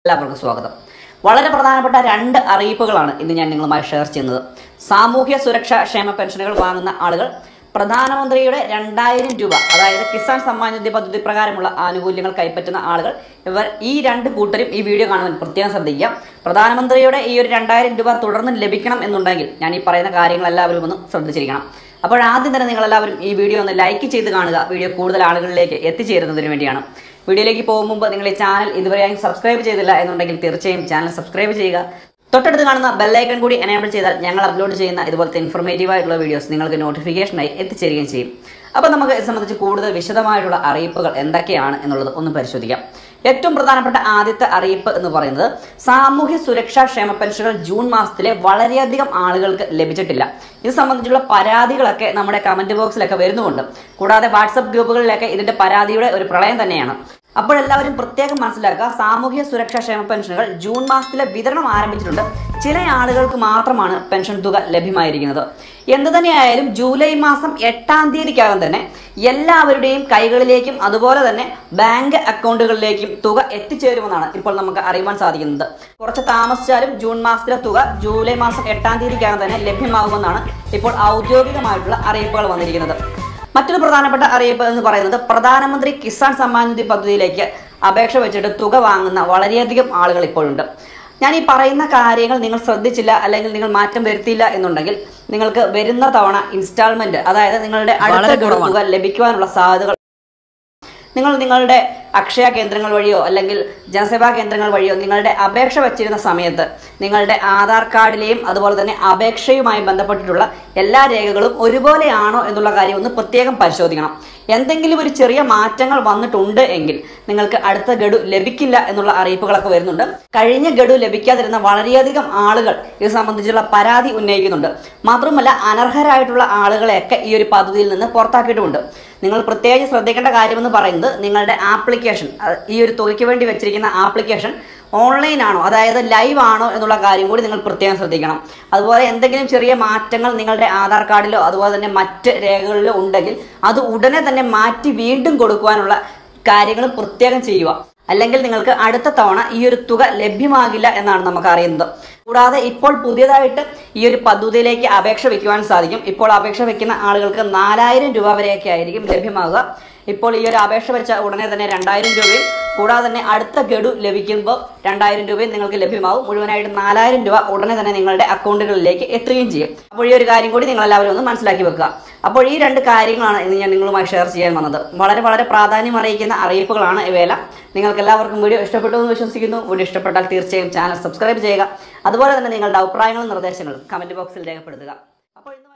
എല്ലാവർക്കും സ്വാഗതം വളരെ പ്രധാനപ്പെട്ട രണ്ട് അറിയിപ്പുകളാണ് ഇന്ന് ഞാൻ നിങ്ങളുമായി ഷെയർ ചെയ്യുന്നത് സാമൂഹ്യ സുരക്ഷാ ക്ഷേമ പെൻഷനുകൾ വാങ്ങുന്ന ആളുകൾ പ്രധാനമന്ത്രിയുടെ രണ്ടായിരം രൂപ അതായത് കിസാൻ സമ്മാൻ നിധി പദ്ധതി പ്രകാരമുള്ള ആനുകൂല്യങ്ങൾ കൈപ്പറ്റുന്ന ആളുകൾ ഇവർ ഈ രണ്ട് കൂട്ടരും ഈ വീഡിയോ കാണുവാൻ പ്രത്യേകം ശ്രദ്ധിക്കുക പ്രധാനമന്ത്രിയുടെ ഈ ഒരു രണ്ടായിരം രൂപ തുടർന്ന് ലഭിക്കണം എന്നുണ്ടെങ്കിൽ ഞാൻ ഈ പറയുന്ന കാര്യങ്ങൾ എല്ലാവരും ഒന്ന് ശ്രദ്ധിച്ചിരിക്കണം അപ്പോൾ ആദ്യം തന്നെ നിങ്ങൾ എല്ലാവരും ഈ വീഡിയോ ഒന്ന് ലൈക്ക് ചെയ്ത് കാണുക വീഡിയോ കൂടുതൽ ആളുകളിലേക്ക് എത്തിച്ചേരുന്നതിന് വേണ്ടിയാണ് വീഡിയോയിലേക്ക് പോകും മുമ്പ് നിങ്ങൾ ഈ ചാനൽ ഇതുവരെയായും സബ്സ്ക്രൈബ് ചെയ്തില്ല എന്നുണ്ടെങ്കിൽ തീർച്ചയായും ചാനൽ സബ്സ്ക്രൈബ് ചെയ്യുക തൊട്ടടുത്ത് കാണുന്ന ബെല്ലൈക്കൺ കൂടി എനേബിൾ ചെയ്താൽ ഞങ്ങൾ അപ്ലോഡ് ചെയ്യുന്ന ഇതുപോലത്തെ ഇൻഫർമേറ്റീവ് ആയിട്ടുള്ള വീഡിയോസ് നിങ്ങൾക്ക് നോട്ടിഫിക്കേഷനായി എത്തിച്ചേരുകയും ചെയ്യും അപ്പോൾ നമുക്ക് ഇത് സംബന്ധിച്ച് കൂടുതൽ വിശദമായിട്ടുള്ള അറിയിപ്പുകൾ എന്തൊക്കെയാണ് എന്നുള്ളത് ഒന്ന് പരിശോധിക്കാം ഏറ്റവും പ്രധാനപ്പെട്ട ആദ്യത്തെ അറിയിപ്പ് എന്ന് പറയുന്നത് സാമൂഹ്യ സുരക്ഷാ ക്ഷേമ പെൻഷനുകൾ ജൂൺ മാസത്തിലെ വളരെയധികം ആളുകൾക്ക് ലഭിച്ചിട്ടില്ല ഇത് സംബന്ധിച്ചുള്ള പരാതികളൊക്കെ നമ്മുടെ കമന്റ് ബോക്സിലൊക്കെ വരുന്നുമുണ്ട് കൂടാതെ വാട്സപ്പ് ഗ്രൂപ്പുകളിലൊക്കെ ഇതിന്റെ പരാതിയുടെ ഒരു പ്രളയം തന്നെയാണ് അപ്പോൾ എല്ലാവരും പ്രത്യേകം മനസ്സിലാക്കുക സാമൂഹ്യ സുരക്ഷാ ക്ഷേമ പെൻഷനുകൾ ജൂൺ മാസത്തിലെ വിതരണം ആരംഭിച്ചിട്ടുണ്ട് ചില ആളുകൾക്ക് മാത്രമാണ് പെൻഷൻ തുക ലഭ്യമായിരിക്കുന്നത് എന്തു തന്നെയായാലും ജൂലൈ മാസം എട്ടാം തീയതിക്കകം തന്നെ എല്ലാവരുടെയും കൈകളിലേക്കും അതുപോലെ തന്നെ ബാങ്ക് അക്കൗണ്ടുകളിലേക്കും തുക എത്തിച്ചേരുമെന്നാണ് ഇപ്പോൾ നമുക്ക് അറിയുവാൻ സാധിക്കുന്നത് കുറച്ച് താമസിച്ചാലും ജൂൺ മാസത്തിലെ തുക ജൂലൈ മാസം എട്ടാം തീയതിക്കകം തന്നെ ലഭ്യമാകുമെന്നാണ് ഇപ്പോൾ ഔദ്യോഗികമായിട്ടുള്ള അറിയിപ്പുകൾ വന്നിരിക്കുന്നത് മറ്റൊരു പ്രധാനപ്പെട്ട അറിയിപ്പ് എന്ന് പറയുന്നത് പ്രധാനമന്ത്രി കിസാൻ സമ്മാൻ നിധി പദ്ധതിയിലേക്ക് അപേക്ഷ വെച്ചിട്ട് തുക വാങ്ങുന്ന വളരെയധികം ആളുകൾ ഇപ്പോഴുണ്ട് ഞാൻ ഈ പറയുന്ന കാര്യങ്ങൾ നിങ്ങൾ ശ്രദ്ധിച്ചില്ല അല്ലെങ്കിൽ നിങ്ങൾ മാറ്റം വരുത്തിയില്ല എന്നുണ്ടെങ്കിൽ നിങ്ങൾക്ക് വരുന്ന തവണ ഇൻസ്റ്റാൾമെന്റ് അതായത് നിങ്ങളുടെ അടുത്ത ഗഡു തുക ലഭിക്കുവാനുള്ള സാധ്യതകൾ നിങ്ങൾ നിങ്ങളുടെ അക്ഷയ കേന്ദ്രങ്ങൾ വഴിയോ അല്ലെങ്കിൽ ജനസേവാ കേന്ദ്രങ്ങൾ വഴിയോ നിങ്ങളുടെ അപേക്ഷ വച്ചിരുന്ന സമയത്ത് നിങ്ങളുടെ ആധാർ കാർഡിലെയും അതുപോലെ തന്നെ അപേക്ഷയുമായി ബന്ധപ്പെട്ടിട്ടുള്ള എല്ലാ രേഖകളും ഒരുപോലെയാണോ എന്നുള്ള കാര്യം ഒന്ന് പ്രത്യേകം പരിശോധിക്കണം എന്തെങ്കിലും ഒരു ചെറിയ മാറ്റങ്ങൾ വന്നിട്ടുണ്ട് എങ്കിൽ നിങ്ങൾക്ക് അടുത്ത ഗഡു ലഭിക്കില്ല എന്നുള്ള അറിയിപ്പുകളൊക്കെ വരുന്നുണ്ട് കഴിഞ്ഞ ഗഡു ലഭിക്കാതിരുന്ന വളരെയധികം ആളുകൾ ഇത് സംബന്ധിച്ചുള്ള പരാതി ഉന്നയിക്കുന്നുണ്ട് മാത്രമല്ല അനർഹരായിട്ടുള്ള ആളുകളെയൊക്കെ ഈ ഒരു പദ്ധതിയിൽ നിന്ന് പുറത്താക്കിയിട്ടുമുണ്ട് നിങ്ങൾ പ്രത്യേകിച്ച് ശ്രദ്ധിക്കേണ്ട കാര്യമെന്ന് പറയുന്നത് നിങ്ങളുടെ ആപ്ലിക്കേഷൻ അഹ് ഈ ഒരു തുകയ്ക്ക് വേണ്ടി വെച്ചിരിക്കുന്ന ആപ്ലിക്കേഷൻ ഓൺലൈൻ ആണോ അതായത് ലൈവ് ആണോ എന്നുള്ള കാര്യം കൂടി നിങ്ങൾ പ്രത്യേകം ശ്രദ്ധിക്കണം അതുപോലെ എന്തെങ്കിലും ചെറിയ മാറ്റങ്ങൾ നിങ്ങളുടെ ആധാർ കാർഡിലോ അതുപോലെ തന്നെ മറ്റ് രേഖകളിലോ ഉണ്ടെങ്കിൽ അത് ഉടനെ തന്നെ മാറ്റി വീണ്ടും കൊടുക്കുവാനുള്ള കാര്യങ്ങൾ പ്രത്യേകം ചെയ്യുക അല്ലെങ്കിൽ നിങ്ങൾക്ക് അടുത്ത തവണ ഈ ഒരു തുക ലഭ്യമാകില്ല എന്നാണ് നമുക്ക് അറിയുന്നത് കൂടാതെ ഇപ്പോൾ പുതിയതായിട്ട് ഈ ഒരു പദ്ധതിയിലേക്ക് അപേക്ഷ വെക്കുവാൻ സാധിക്കും ഇപ്പോൾ അപേക്ഷ വെക്കുന്ന ആളുകൾക്ക് നാലായിരം രൂപ വരെയൊക്കെ ആയിരിക്കും ലഭ്യമാകുക ഇപ്പോൾ ഈ ഒരു അപേക്ഷ വെച്ച ഉടനെ തന്നെ രണ്ടായിരം രൂപയും കൂടാതെ തന്നെ അടുത്ത ഗഡു ലഭിക്കുമ്പോൾ രണ്ടായിരം രൂപയും നിങ്ങൾക്ക് ലഭ്യമാവും മുഴുവനായിട്ട് നാലായിരം രൂപ ഉടനെ തന്നെ നിങ്ങളുടെ അക്കൗണ്ടുകളിലേക്ക് എത്തുകയും ചെയ്യും അപ്പോൾ ഈ ഒരു കാര്യം കൂടി നിങ്ങൾ എല്ലാവരും ഒന്ന് മനസ്സിലാക്കി വെക്കുക അപ്പോൾ ഈ രണ്ട് കാര്യങ്ങളാണ് ഇന്ന് ഞാൻ നിങ്ങളുമായി ഷെയർ ചെയ്യാൻ വന്നത് വളരെ വളരെ പ്രാധാന്യം അറിയിക്കുന്ന അറിയിപ്പുകളാണ് ഇവയെല്ലാം നിങ്ങൾക്ക് എല്ലാവർക്കും വീഡിയോ ഇഷ്ടപ്പെട്ടു എന്ന് വിശ്വസിക്കുന്നു വീഡിയോ ഇഷ്ടപ്പെട്ടാൽ തീർച്ചയായും ചാനൽ സബ്സ്ക്രൈബ് ചെയ്യുക അതുപോലെ തന്നെ നിങ്ങളുടെ അഭിപ്രായങ്ങളും നിർദ്ദേശങ്ങളും കമന്റ് ബോക്സിൽ രേഖപ്പെടുത്തുക അപ്പോൾ ഇന്ന്